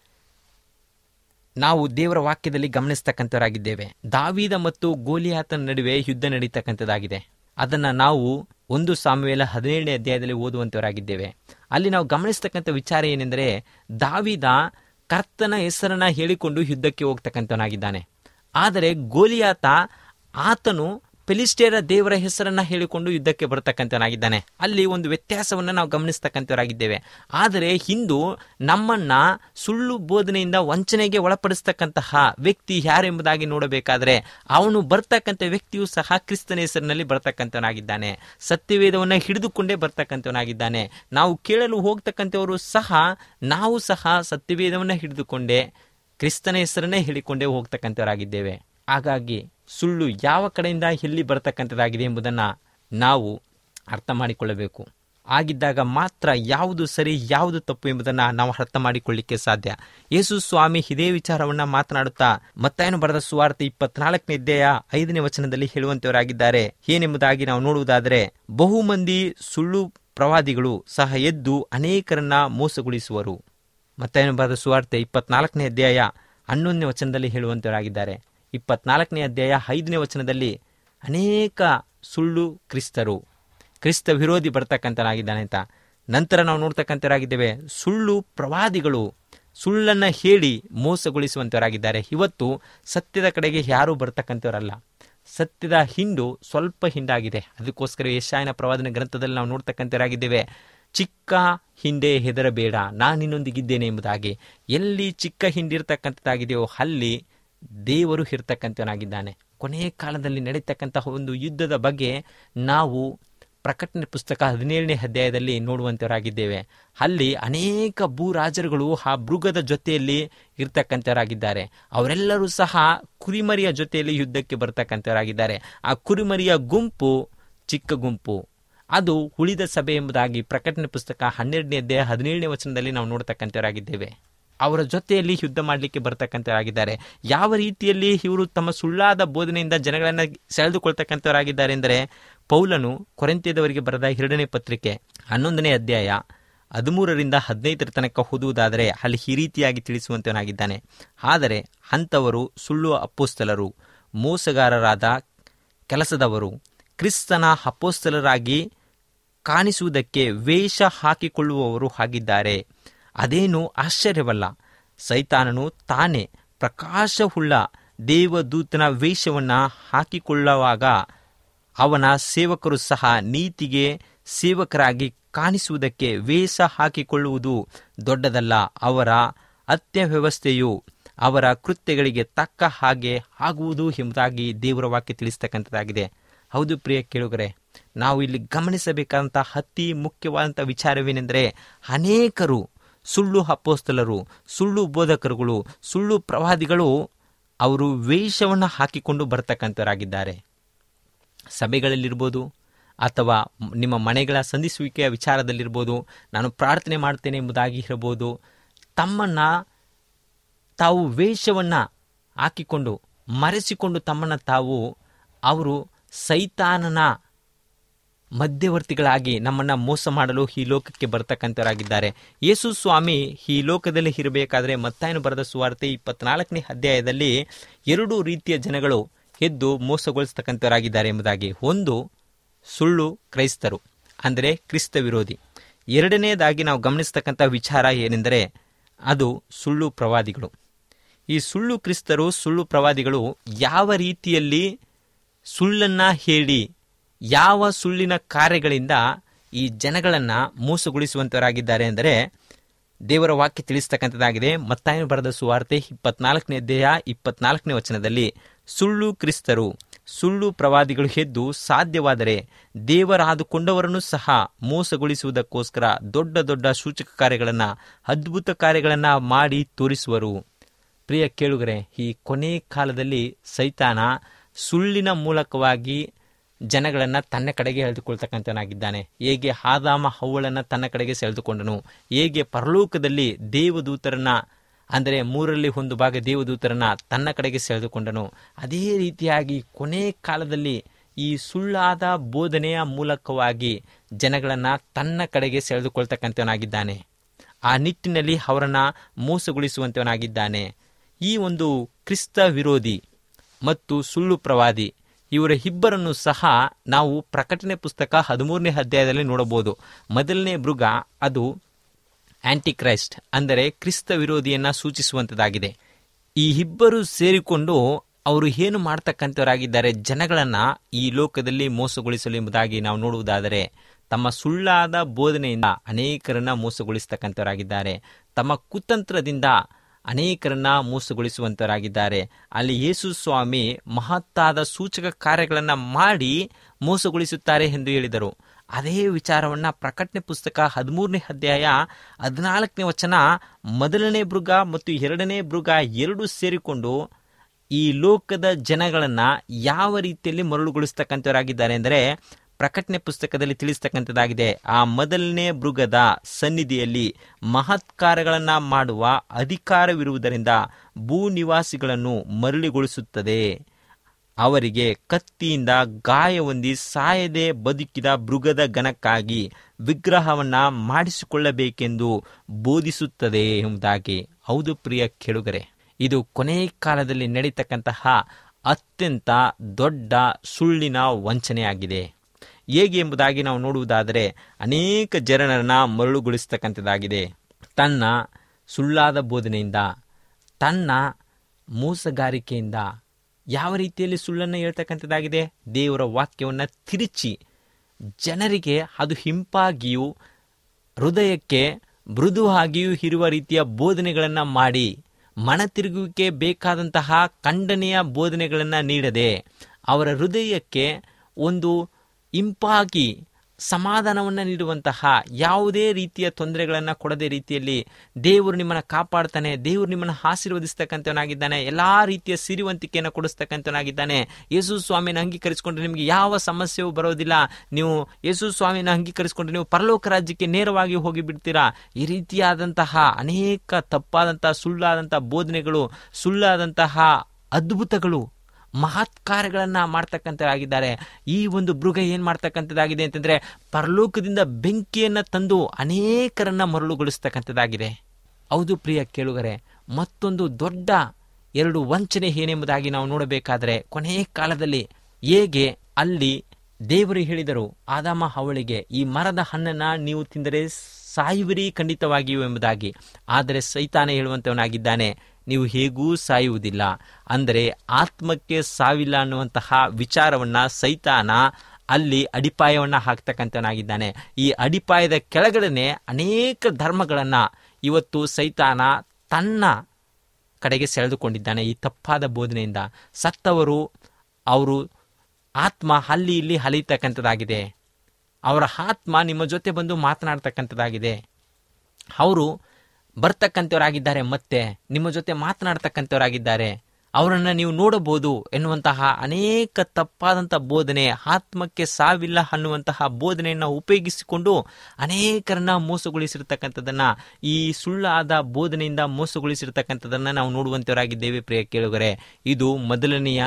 ನಾವು ದೇವರ ವಾಕ್ಯದಲ್ಲಿ ಗಮನಿಸ್ತಕ್ಕಂಥವರಾಗಿದ್ದೇವೆ ದಾವೀದ ಮತ್ತು ಗೋಲಿಯಾತನ ನಡುವೆ ಯುದ್ಧ ನಡೀತಕ್ಕಂಥದ್ದಾಗಿದೆ ಅದನ್ನು ನಾವು ಒಂದು ಸಾಮುವೇಲ ಹದಿನೇಳನೇ ಅಧ್ಯಾಯದಲ್ಲಿ ಓದುವಂತವರಾಗಿದ್ದೇವೆ ಅಲ್ಲಿ ನಾವು ಗಮನಿಸ್ತಕ್ಕಂಥ ವಿಚಾರ ಏನೆಂದರೆ ದಾವಿದ ಕರ್ತನ ಹೆಸರನ್ನ ಹೇಳಿಕೊಂಡು ಯುದ್ಧಕ್ಕೆ ಹೋಗ್ತಕ್ಕಂಥವನಾಗಿದ್ದಾನೆ ಆದರೆ ಗೋಲಿಯಾತ ಆತನು ಫಿಲಿಸ್ಟೇರ ದೇವರ ಹೆಸರನ್ನ ಹೇಳಿಕೊಂಡು ಯುದ್ಧಕ್ಕೆ ಬರತಕ್ಕಂಥವನಾಗಿದ್ದಾನೆ ಅಲ್ಲಿ ಒಂದು ವ್ಯತ್ಯಾಸವನ್ನು ನಾವು ಗಮನಿಸ್ತಕ್ಕಂಥವರಾಗಿದ್ದೇವೆ ಆದರೆ ಹಿಂದೂ ನಮ್ಮನ್ನ ಸುಳ್ಳು ಬೋಧನೆಯಿಂದ ವಂಚನೆಗೆ ಒಳಪಡಿಸ್ತಕ್ಕಂತಹ ವ್ಯಕ್ತಿ ಯಾರೆಂಬುದಾಗಿ ನೋಡಬೇಕಾದ್ರೆ ಅವನು ಬರ್ತಕ್ಕಂಥ ವ್ಯಕ್ತಿಯು ಸಹ ಕ್ರಿಸ್ತನ ಹೆಸರಿನಲ್ಲಿ ಬರ್ತಕ್ಕಂಥವನಾಗಿದ್ದಾನೆ ಸತ್ಯವೇದವನ್ನು ಹಿಡಿದುಕೊಂಡೇ ಬರ್ತಕ್ಕಂಥವನಾಗಿದ್ದಾನೆ ನಾವು ಕೇಳಲು ಹೋಗ್ತಕ್ಕಂಥವರು ಸಹ ನಾವು ಸಹ ಸತ್ಯವೇದವನ್ನು ಹಿಡಿದುಕೊಂಡೇ ಕ್ರಿಸ್ತನ ಹೆಸರನ್ನೇ ಹೇಳಿಕೊಂಡೇ ಹೋಗ್ತಕ್ಕಂಥವರಾಗಿದ್ದೇವೆ ಹಾಗಾಗಿ ಸುಳ್ಳು ಯಾವ ಕಡೆಯಿಂದ ಎಲ್ಲಿ ಬರತಕ್ಕಂಥದ್ದಾಗಿದೆ ಎಂಬುದನ್ನು ನಾವು ಅರ್ಥ ಮಾಡಿಕೊಳ್ಳಬೇಕು ಆಗಿದ್ದಾಗ ಮಾತ್ರ ಯಾವುದು ಸರಿ ಯಾವುದು ತಪ್ಪು ಎಂಬುದನ್ನು ನಾವು ಅರ್ಥ ಮಾಡಿಕೊಳ್ಳಿಕ್ಕೆ ಸಾಧ್ಯ ಯೇಸು ಸ್ವಾಮಿ ಇದೇ ವಿಚಾರವನ್ನು ಮಾತನಾಡುತ್ತಾ ಮತ್ತಾಯನು ಬರೆದ ಸುವಾರ್ತೆ ಇಪ್ಪತ್ನಾಲ್ಕನೇ ಅಧ್ಯಾಯ ಐದನೇ ವಚನದಲ್ಲಿ ಹೇಳುವಂತವರಾಗಿದ್ದಾರೆ ಏನೆಂಬುದಾಗಿ ನಾವು ನೋಡುವುದಾದರೆ ಬಹು ಮಂದಿ ಸುಳ್ಳು ಪ್ರವಾದಿಗಳು ಸಹ ಎದ್ದು ಅನೇಕರನ್ನ ಮೋಸಗೊಳಿಸುವರು ಮತ್ತಾಯನು ಬರೆದ ಸುವಾರ್ತೆ ಇಪ್ಪತ್ನಾಲ್ಕನೇ ಅಧ್ಯಾಯ ಹನ್ನೊಂದನೇ ವಚನದಲ್ಲಿ ಹೇಳುವಂತವರಾಗಿದ್ದಾರೆ ಇಪ್ಪತ್ನಾಲ್ಕನೇ ಅಧ್ಯಾಯ ಐದನೇ ವಚನದಲ್ಲಿ ಅನೇಕ ಸುಳ್ಳು ಕ್ರಿಸ್ತರು ಕ್ರಿಸ್ತ ವಿರೋಧಿ ಬರ್ತಕ್ಕಂಥನಾಗಿದ್ದಾನೆ ಅಂತ ನಂತರ ನಾವು ನೋಡ್ತಕ್ಕಂಥವರಾಗಿದ್ದೇವೆ ಸುಳ್ಳು ಪ್ರವಾದಿಗಳು ಸುಳ್ಳನ್ನ ಹೇಳಿ ಮೋಸಗೊಳಿಸುವಂತವರಾಗಿದ್ದಾರೆ ಇವತ್ತು ಸತ್ಯದ ಕಡೆಗೆ ಯಾರೂ ಬರ್ತಕ್ಕಂಥವರಲ್ಲ ಸತ್ಯದ ಹಿಂಡು ಸ್ವಲ್ಪ ಹಿಂಡಾಗಿದೆ ಅದಕ್ಕೋಸ್ಕರ ಯಶಾಯನ ಪ್ರವಾದನ ಗ್ರಂಥದಲ್ಲಿ ನಾವು ನೋಡ್ತಕ್ಕಂಥವರಾಗಿದ್ದೇವೆ ಚಿಕ್ಕ ಹಿಂಡೆ ಹೆದರಬೇಡ ನಾನು ನಿನ್ನೊಂದಿಗಿದ್ದೇನೆ ಎಂಬುದಾಗಿ ಎಲ್ಲಿ ಚಿಕ್ಕ ಹಿಂಡಿರ್ತಕ್ಕಂಥದ್ದಾಗಿದೆಯೋ ಅಲ್ಲಿ ದೇವರು ಇರ್ತಕ್ಕಂಥವನಾಗಿದ್ದಾನೆ ಕೊನೆಯ ಕಾಲದಲ್ಲಿ ನಡೀತಕ್ಕಂತಹ ಒಂದು ಯುದ್ಧದ ಬಗ್ಗೆ ನಾವು ಪ್ರಕಟಣೆ ಪುಸ್ತಕ ಹದಿನೇಳನೇ ಅಧ್ಯಾಯದಲ್ಲಿ ನೋಡುವಂತವರಾಗಿದ್ದೇವೆ ಅಲ್ಲಿ ಅನೇಕ ಭೂರಾಜರುಗಳು ಆ ಮೃಗದ ಜೊತೆಯಲ್ಲಿ ಇರ್ತಕ್ಕಂಥವರಾಗಿದ್ದಾರೆ ಅವರೆಲ್ಲರೂ ಸಹ ಕುರಿಮರಿಯ ಜೊತೆಯಲ್ಲಿ ಯುದ್ಧಕ್ಕೆ ಬರ್ತಕ್ಕಂಥವರಾಗಿದ್ದಾರೆ ಆ ಕುರಿಮರಿಯ ಗುಂಪು ಚಿಕ್ಕ ಗುಂಪು ಅದು ಉಳಿದ ಸಭೆ ಎಂಬುದಾಗಿ ಪ್ರಕಟಣೆ ಪುಸ್ತಕ ಹನ್ನೆರಡನೇ ಅಧ್ಯಾಯ ಹದಿನೇಳನೇ ವಚನದಲ್ಲಿ ನಾವು ನೋಡ್ತಕ್ಕಂಥವರಾಗಿದ್ದೇವೆ ಅವರ ಜೊತೆಯಲ್ಲಿ ಯುದ್ಧ ಮಾಡಲಿಕ್ಕೆ ಬರ್ತಕ್ಕಂಥವರಾಗಿದ್ದಾರೆ ಯಾವ ರೀತಿಯಲ್ಲಿ ಇವರು ತಮ್ಮ ಸುಳ್ಳಾದ ಬೋಧನೆಯಿಂದ ಜನಗಳನ್ನು ಸೆಳೆದುಕೊಳ್ತಕ್ಕಂಥವರಾಗಿದ್ದಾರೆ ಎಂದರೆ ಪೌಲನು ಕೊರೆಂತ್ಯದವರಿಗೆ ಬರೆದ ಎರಡನೇ ಪತ್ರಿಕೆ ಹನ್ನೊಂದನೇ ಅಧ್ಯಾಯ ಹದಿಮೂರರಿಂದ ಹದಿನೈದರ ತನಕ ಓದುವುದಾದರೆ ಅಲ್ಲಿ ಈ ರೀತಿಯಾಗಿ ತಿಳಿಸುವಂತವನಾಗಿದ್ದಾನೆ ಆದರೆ ಅಂಥವರು ಸುಳ್ಳು ಅಪ್ಪೋಸ್ತಲರು ಮೋಸಗಾರರಾದ ಕೆಲಸದವರು ಕ್ರಿಸ್ತನ ಅಪ್ಪೋಸ್ತಲರಾಗಿ ಕಾಣಿಸುವುದಕ್ಕೆ ವೇಷ ಹಾಕಿಕೊಳ್ಳುವವರು ಆಗಿದ್ದಾರೆ ಅದೇನು ಆಶ್ಚರ್ಯವಲ್ಲ ಸೈತಾನನು ತಾನೇ ಪ್ರಕಾಶವುಳ್ಳ ದೇವದೂತನ ವೇಷವನ್ನ ಹಾಕಿಕೊಳ್ಳುವಾಗ ಅವನ ಸೇವಕರು ಸಹ ನೀತಿಗೆ ಸೇವಕರಾಗಿ ಕಾಣಿಸುವುದಕ್ಕೆ ವೇಷ ಹಾಕಿಕೊಳ್ಳುವುದು ದೊಡ್ಡದಲ್ಲ ಅವರ ಅತ್ಯವ್ಯವಸ್ಥೆಯು ಅವರ ಕೃತ್ಯಗಳಿಗೆ ತಕ್ಕ ಹಾಗೆ ಆಗುವುದು ಎಂಬುದಾಗಿ ದೇವರ ವಾಕ್ಯ ತಿಳಿಸ್ತಕ್ಕಂಥದ್ದಾಗಿದೆ ಹೌದು ಪ್ರಿಯ ಕೇಳುಗರೆ ನಾವು ಇಲ್ಲಿ ಗಮನಿಸಬೇಕಾದಂಥ ಅತಿ ಮುಖ್ಯವಾದಂಥ ವಿಚಾರವೇನೆಂದರೆ ಅನೇಕರು ಸುಳ್ಳು ಅಪ್ಪೋಸ್ತಲರು ಸುಳ್ಳು ಬೋಧಕರುಗಳು ಸುಳ್ಳು ಪ್ರವಾದಿಗಳು ಅವರು ವೇಷವನ್ನು ಹಾಕಿಕೊಂಡು ಬರ್ತಕ್ಕಂಥವರಾಗಿದ್ದಾರೆ ಸಭೆಗಳಲ್ಲಿರ್ಬೋದು ಅಥವಾ ನಿಮ್ಮ ಮನೆಗಳ ಸಂಧಿಸುವಿಕೆಯ ವಿಚಾರದಲ್ಲಿರ್ಬೋದು ನಾನು ಪ್ರಾರ್ಥನೆ ಮಾಡ್ತೇನೆ ಎಂಬುದಾಗಿ ಇರಬಹುದು ತಮ್ಮನ್ನ ತಾವು ವೇಷವನ್ನ ಹಾಕಿಕೊಂಡು ಮರೆಸಿಕೊಂಡು ತಮ್ಮನ್ನ ತಾವು ಅವರು ಸೈತಾನನ ಮಧ್ಯವರ್ತಿಗಳಾಗಿ ನಮ್ಮನ್ನ ಮೋಸ ಮಾಡಲು ಈ ಲೋಕಕ್ಕೆ ಬರ್ತಕ್ಕಂಥವರಾಗಿದ್ದಾರೆ ಯೇಸು ಸ್ವಾಮಿ ಈ ಲೋಕದಲ್ಲಿ ಇರಬೇಕಾದ್ರೆ ಮತ್ತಾಯನು ಬರೆದ ಸುವಾರ್ತೆ ಇಪ್ಪತ್ನಾಲ್ಕನೇ ಅಧ್ಯಾಯದಲ್ಲಿ ಎರಡು ರೀತಿಯ ಜನಗಳು ಎದ್ದು ಮೋಸಗೊಳಿಸ್ತಕ್ಕಂಥವರಾಗಿದ್ದಾರೆ ಎಂಬುದಾಗಿ ಒಂದು ಸುಳ್ಳು ಕ್ರೈಸ್ತರು ಅಂದರೆ ಕ್ರಿಸ್ತ ವಿರೋಧಿ ಎರಡನೇದಾಗಿ ನಾವು ಗಮನಿಸ್ತಕ್ಕಂಥ ವಿಚಾರ ಏನೆಂದರೆ ಅದು ಸುಳ್ಳು ಪ್ರವಾದಿಗಳು ಈ ಸುಳ್ಳು ಕ್ರಿಸ್ತರು ಸುಳ್ಳು ಪ್ರವಾದಿಗಳು ಯಾವ ರೀತಿಯಲ್ಲಿ ಸುಳ್ಳನ್ನ ಹೇಳಿ ಯಾವ ಸುಳ್ಳಿನ ಕಾರ್ಯಗಳಿಂದ ಈ ಜನಗಳನ್ನ ಮೋಸಗೊಳಿಸುವಂತವರಾಗಿದ್ದಾರೆ ಅಂದರೆ ದೇವರ ವಾಕ್ಯ ತಿಳಿಸ್ತಕ್ಕಂಥದ್ದಾಗಿದೆ ಮತ್ತಾಯನು ಬರೆದ ಸುವಾರ್ತೆ ಇಪ್ಪತ್ನಾಲ್ಕನೇ ಅಧ್ಯಾಯ ಇಪ್ಪತ್ನಾಲ್ಕನೇ ವಚನದಲ್ಲಿ ಸುಳ್ಳು ಕ್ರಿಸ್ತರು ಸುಳ್ಳು ಪ್ರವಾದಿಗಳು ಎದ್ದು ಸಾಧ್ಯವಾದರೆ ದೇವರಾದುಕೊಂಡವರನ್ನು ಸಹ ಮೋಸಗೊಳಿಸುವುದಕ್ಕೋಸ್ಕರ ದೊಡ್ಡ ದೊಡ್ಡ ಸೂಚಕ ಕಾರ್ಯಗಳನ್ನು ಅದ್ಭುತ ಕಾರ್ಯಗಳನ್ನು ಮಾಡಿ ತೋರಿಸುವರು ಪ್ರಿಯ ಕೇಳುಗರೆ ಈ ಕೊನೆ ಕಾಲದಲ್ಲಿ ಸೈತಾನ ಸುಳ್ಳಿನ ಮೂಲಕವಾಗಿ ಜನಗಳನ್ನು ತನ್ನ ಕಡೆಗೆ ಎಳೆದುಕೊಳ್ತಕ್ಕಂಥವನಾಗಿದ್ದಾನೆ ಹೇಗೆ ಆದಾಮ ಹವ್ವಳನ್ನು ತನ್ನ ಕಡೆಗೆ ಸೆಳೆದುಕೊಂಡನು ಹೇಗೆ ಪರಲೋಕದಲ್ಲಿ ದೇವದೂತರನ್ನ ಅಂದರೆ ಮೂರರಲ್ಲಿ ಒಂದು ಭಾಗ ದೇವದೂತರನ್ನ ತನ್ನ ಕಡೆಗೆ ಸೆಳೆದುಕೊಂಡನು ಅದೇ ರೀತಿಯಾಗಿ ಕೊನೆ ಕಾಲದಲ್ಲಿ ಈ ಸುಳ್ಳಾದ ಬೋಧನೆಯ ಮೂಲಕವಾಗಿ ಜನಗಳನ್ನು ತನ್ನ ಕಡೆಗೆ ಸೆಳೆದುಕೊಳ್ತಕ್ಕಂಥವನಾಗಿದ್ದಾನೆ ಆ ನಿಟ್ಟಿನಲ್ಲಿ ಅವರನ್ನ ಮೋಸಗೊಳಿಸುವಂತವನಾಗಿದ್ದಾನೆ ಈ ಒಂದು ಕ್ರಿಸ್ತ ವಿರೋಧಿ ಮತ್ತು ಸುಳ್ಳು ಪ್ರವಾದಿ ಇವರ ಇಬ್ಬರನ್ನು ಸಹ ನಾವು ಪ್ರಕಟಣೆ ಪುಸ್ತಕ ಹದಿಮೂರನೇ ಅಧ್ಯಾಯದಲ್ಲಿ ನೋಡಬಹುದು ಮೊದಲನೇ ಮೃಗ ಅದು ಆಂಟಿ ಕ್ರೈಸ್ಟ್ ಅಂದರೆ ಕ್ರಿಸ್ತ ವಿರೋಧಿಯನ್ನ ಸೂಚಿಸುವಂತದಾಗಿದೆ ಈ ಇಬ್ಬರು ಸೇರಿಕೊಂಡು ಅವರು ಏನು ಮಾಡ್ತಕ್ಕಂಥವರಾಗಿದ್ದಾರೆ ಜನಗಳನ್ನ ಈ ಲೋಕದಲ್ಲಿ ಮೋಸಗೊಳಿಸಲು ಎಂಬುದಾಗಿ ನಾವು ನೋಡುವುದಾದರೆ ತಮ್ಮ ಸುಳ್ಳಾದ ಬೋಧನೆಯಿಂದ ಅನೇಕರನ್ನ ಮೋಸಗೊಳಿಸ್ತಕ್ಕಂಥವರಾಗಿದ್ದಾರೆ ತಮ್ಮ ಕುತಂತ್ರದಿಂದ ಅನೇಕರನ್ನ ಮೋಸಗೊಳಿಸುವಂತರಾಗಿದ್ದಾರೆ ಅಲ್ಲಿ ಯೇಸು ಸ್ವಾಮಿ ಮಹತ್ತಾದ ಸೂಚಕ ಕಾರ್ಯಗಳನ್ನು ಮಾಡಿ ಮೋಸಗೊಳಿಸುತ್ತಾರೆ ಎಂದು ಹೇಳಿದರು ಅದೇ ವಿಚಾರವನ್ನ ಪ್ರಕಟಣೆ ಪುಸ್ತಕ ಹದಿಮೂರನೇ ಅಧ್ಯಾಯ ಹದಿನಾಲ್ಕನೇ ವಚನ ಮೊದಲನೇ ಮೃಗ ಮತ್ತು ಎರಡನೇ ಮೃಗ ಎರಡು ಸೇರಿಕೊಂಡು ಈ ಲೋಕದ ಜನಗಳನ್ನ ಯಾವ ರೀತಿಯಲ್ಲಿ ಮರಳುಗೊಳಿಸ್ತಕ್ಕಂಥವರಾಗಿದ್ದಾರೆ ಅಂದರೆ ಪ್ರಕಟಣೆ ಪುಸ್ತಕದಲ್ಲಿ ತಿಳಿಸ್ತಕ್ಕಂಥದ್ದಾಗಿದೆ ಆ ಮೊದಲನೇ ಮೃಗದ ಸನ್ನಿಧಿಯಲ್ಲಿ ಮಹತ್ಕಾರಗಳನ್ನ ಮಾಡುವ ಅಧಿಕಾರವಿರುವುದರಿಂದ ಭೂ ನಿವಾಸಿಗಳನ್ನು ಮರಳಿಗೊಳಿಸುತ್ತದೆ ಅವರಿಗೆ ಕತ್ತಿಯಿಂದ ಗಾಯ ಹೊಂದಿ ಸಾಯದೆ ಬದುಕಿದ ಮೃಗದ ಗಣಕ್ಕಾಗಿ ವಿಗ್ರಹವನ್ನ ಮಾಡಿಸಿಕೊಳ್ಳಬೇಕೆಂದು ಬೋಧಿಸುತ್ತದೆ ಎಂಬುದಾಗಿ ಹೌದು ಪ್ರಿಯ ಕೆಳುಗರೆ ಇದು ಕೊನೆ ಕಾಲದಲ್ಲಿ ನಡೀತಕ್ಕಂತಹ ಅತ್ಯಂತ ದೊಡ್ಡ ಸುಳ್ಳಿನ ವಂಚನೆಯಾಗಿದೆ ಹೇಗೆ ಎಂಬುದಾಗಿ ನಾವು ನೋಡುವುದಾದರೆ ಅನೇಕ ಜನರನ್ನ ಮರಳುಗೊಳಿಸ್ತಕ್ಕಂಥದ್ದಾಗಿದೆ ತನ್ನ ಸುಳ್ಳಾದ ಬೋಧನೆಯಿಂದ ತನ್ನ ಮೋಸಗಾರಿಕೆಯಿಂದ ಯಾವ ರೀತಿಯಲ್ಲಿ ಸುಳ್ಳನ್ನು ಹೇಳ್ತಕ್ಕಂಥದ್ದಾಗಿದೆ ದೇವರ ವಾಕ್ಯವನ್ನು ತಿರುಚಿ ಜನರಿಗೆ ಅದು ಹಿಂಪಾಗಿಯೂ ಹೃದಯಕ್ಕೆ ಮೃದುವಾಗಿಯೂ ಇರುವ ರೀತಿಯ ಬೋಧನೆಗಳನ್ನು ಮಾಡಿ ಮನತಿರುಗುವಿಕೆ ಬೇಕಾದಂತಹ ಖಂಡನೆಯ ಬೋಧನೆಗಳನ್ನು ನೀಡದೆ ಅವರ ಹೃದಯಕ್ಕೆ ಒಂದು ಇಂಪಾಗಿ ಸಮಾಧಾನವನ್ನು ನೀಡುವಂತಹ ಯಾವುದೇ ರೀತಿಯ ತೊಂದರೆಗಳನ್ನು ಕೊಡದೆ ರೀತಿಯಲ್ಲಿ ದೇವರು ನಿಮ್ಮನ್ನು ಕಾಪಾಡ್ತಾನೆ ದೇವರು ನಿಮ್ಮನ್ನು ಆಶೀರ್ವದಿಸ್ತಕ್ಕಂಥವನಾಗಿದ್ದಾನೆ ಎಲ್ಲಾ ರೀತಿಯ ಸಿರಿವಂತಿಕೆಯನ್ನು ಕೊಡಿಸ್ತಕ್ಕಂಥವನಾಗಿದ್ದಾನೆ ಯೇಸು ಸ್ವಾಮಿನ ಅಂಗೀಕರಿಸಿಕೊಂಡ್ರೆ ನಿಮಗೆ ಯಾವ ಸಮಸ್ಯೆಯೂ ಬರೋದಿಲ್ಲ ನೀವು ಯೇಸು ಸ್ವಾಮಿನ ಅಂಗೀಕರಿಸಿಕೊಂಡ್ರೆ ನೀವು ಪರಲೋಕ ರಾಜ್ಯಕ್ಕೆ ನೇರವಾಗಿ ಹೋಗಿ ಬಿಡ್ತೀರಾ ಈ ರೀತಿಯಾದಂತಹ ಅನೇಕ ತಪ್ಪಾದಂತಹ ಸುಳ್ಳಾದಂತಹ ಬೋಧನೆಗಳು ಸುಳ್ಳಾದಂತಹ ಅದ್ಭುತಗಳು ಮಹತ್ ಕಾರ್ಯಗಳನ್ನ ಮಾಡ್ತಕ್ಕಂಥದ್ದಾಗಿದ್ದಾರೆ ಈ ಒಂದು ಮೃಗ ಏನ್ ಮಾಡ್ತಕ್ಕಂಥದ್ದಾಗಿದೆ ಅಂತಂದ್ರೆ ಪರಲೋಕದಿಂದ ಬೆಂಕಿಯನ್ನ ತಂದು ಅನೇಕರನ್ನ ಮರಳುಗೊಳಿಸ್ತಕ್ಕಂಥದ್ದಾಗಿದೆ ಹೌದು ಪ್ರಿಯ ಕೇಳುಗರೆ ಮತ್ತೊಂದು ದೊಡ್ಡ ಎರಡು ವಂಚನೆ ಏನೆಂಬುದಾಗಿ ನಾವು ನೋಡಬೇಕಾದರೆ ಕೊನೆಯ ಕಾಲದಲ್ಲಿ ಹೇಗೆ ಅಲ್ಲಿ ದೇವರು ಹೇಳಿದರು ಆದಾಮ ಅವಳಿಗೆ ಈ ಮರದ ಹಣ್ಣನ್ನ ನೀವು ತಿಂದರೆ ಸಾಯುವಿರಿ ಖಂಡಿತವಾಗಿಯೂ ಎಂಬುದಾಗಿ ಆದರೆ ಸೈತಾನ ಹೇಳುವಂತವನಾಗಿದ್ದಾನೆ ನೀವು ಹೇಗೂ ಸಾಯುವುದಿಲ್ಲ ಅಂದರೆ ಆತ್ಮಕ್ಕೆ ಸಾವಿಲ್ಲ ಅನ್ನುವಂತಹ ವಿಚಾರವನ್ನ ಸೈತಾನ ಅಲ್ಲಿ ಅಡಿಪಾಯವನ್ನ ಹಾಕ್ತಕ್ಕಂಥವನಾಗಿದ್ದಾನೆ ಈ ಅಡಿಪಾಯದ ಕೆಳಗಡೆನೆ ಅನೇಕ ಧರ್ಮಗಳನ್ನ ಇವತ್ತು ಸೈತಾನ ತನ್ನ ಕಡೆಗೆ ಸೆಳೆದುಕೊಂಡಿದ್ದಾನೆ ಈ ತಪ್ಪಾದ ಬೋಧನೆಯಿಂದ ಸತ್ತವರು ಅವರು ಆತ್ಮ ಅಲ್ಲಿ ಇಲ್ಲಿ ಹಲಿತಕ್ಕಂಥದ್ದಾಗಿದೆ ಅವರ ಆತ್ಮ ನಿಮ್ಮ ಜೊತೆ ಬಂದು ಮಾತನಾಡ್ತಕ್ಕಂಥದ್ದಾಗಿದೆ ಅವರು ಬರ್ತಕ್ಕಂಥವರಾಗಿದ್ದಾರೆ ಮತ್ತೆ ನಿಮ್ಮ ಜೊತೆ ಮಾತನಾಡ್ತಕ್ಕಂಥವರಾಗಿದ್ದಾರೆ ಅವರನ್ನು ನೀವು ನೋಡಬಹುದು ಎನ್ನುವಂತಹ ಅನೇಕ ತಪ್ಪಾದಂಥ ಬೋಧನೆ ಆತ್ಮಕ್ಕೆ ಸಾವಿಲ್ಲ ಅನ್ನುವಂತಹ ಬೋಧನೆಯನ್ನು ಉಪಯೋಗಿಸಿಕೊಂಡು ಅನೇಕರನ್ನ ಮೋಸಗೊಳಿಸಿರ್ತಕ್ಕಂಥದ್ದನ್ನ ಈ ಸುಳ್ಳಾದ ಬೋಧನೆಯಿಂದ ಮೋಸಗೊಳಿಸಿರ್ತಕ್ಕಂಥದ್ದನ್ನ ನಾವು ನೋಡುವಂತವರಾಗಿದ್ದೇವೆ ಪ್ರಿಯ ಕೇಳುಗರೆ ಇದು ಮೊದಲನೆಯ